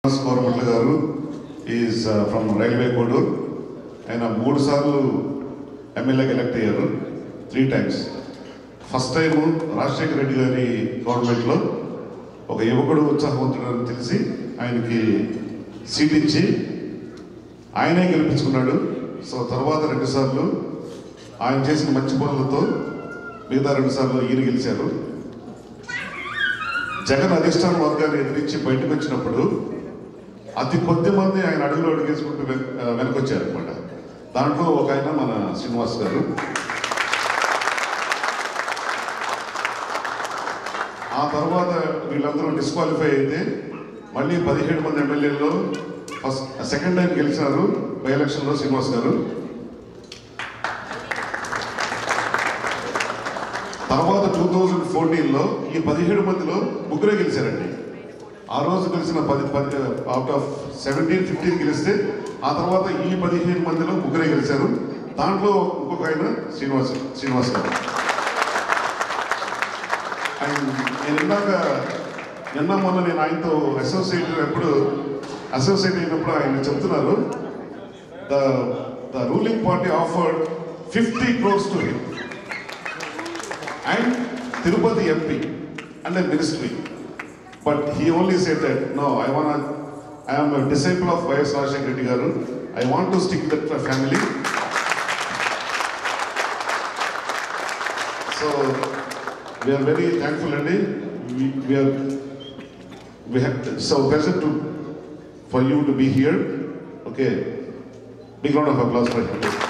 శ్రీనివాస్ కోరమట్ల గారు is from railway Kodur ఆయన మూడు సార్లు ఎమ్మెల్యేగా ఎలక్ట్ అయ్యారు three times first time Rajasekhara Reddy గారి గవర్నమెంట్లో ఒక యువకుడు ఉత్సాహవంతుడు అని తెలిసి ఆయనకి సీట్ ఇచ్చి ఆయనే గెలిపించుకున్నాడు సో తర్వాత రెండుసార్లు ఆయన చేసిన మంచి పనులతో మిగతా రెండుసార్లు ఈయన గెలిచారు జగన్ అధిష్టాన వర్గాన్ని ఎదిరించి బయటకు వచ్చినప్పుడు అతి కొద్ది మంది ఆయన అడుగులో అడుగేసుకుంటూ వెన్- ఆ, వెనకొచ్చారు అనమాట దాంట్లో ఒక ఆయన మన శ్రీనివాస్ గారు ఆ తర్వాత వీళ్ళందరూ డిస్క్వాలిఫై అయితే మళ్ళీ పదిహేడు మంది ఎమ్మెల్యేల్లో ఫస్ట్ సెకండ్ టైం గెలిచినారు బై ఎలక్షన్లో శ్రీనివాస్ గారు తర్వాత టూ థౌజండ్ ఫోర్టీన్లో ఈ పదిహేడు మందిలో ముగ్గురే గెలిచారండి ఆ రోజు గెలిచిన పది పది అవుట్ ఆఫ్ సెవెంటీన్ ఫిఫ్టీన్ గెలిస్తే ఆ తర్వాత ఈ పదిహేను మందిలో ముగ్గురే గెలిచారు దాంట్లో ఇంకొక ఆయన శ్రీనివాస్ శ్రీనివాస్ గారు ఆయన నేను ఇందాక నిన్న మొన్న నేను ఆయనతో అసోసియేట్ ఎప్పుడు అసోసియేట్ అయినప్పుడు ఆయన చెప్తున్నారు the the ruling party offered fifty crores to him and Tirupati MP and a ministry. But he only said that, no, I want to, I am a disciple of Y.S. Rajashekar Reddy Garu. I want to stick with the family. So, we are very thankful, Andy. We, we are, we have, so pleasure to, for you to be here. Okay. Big round of applause for him.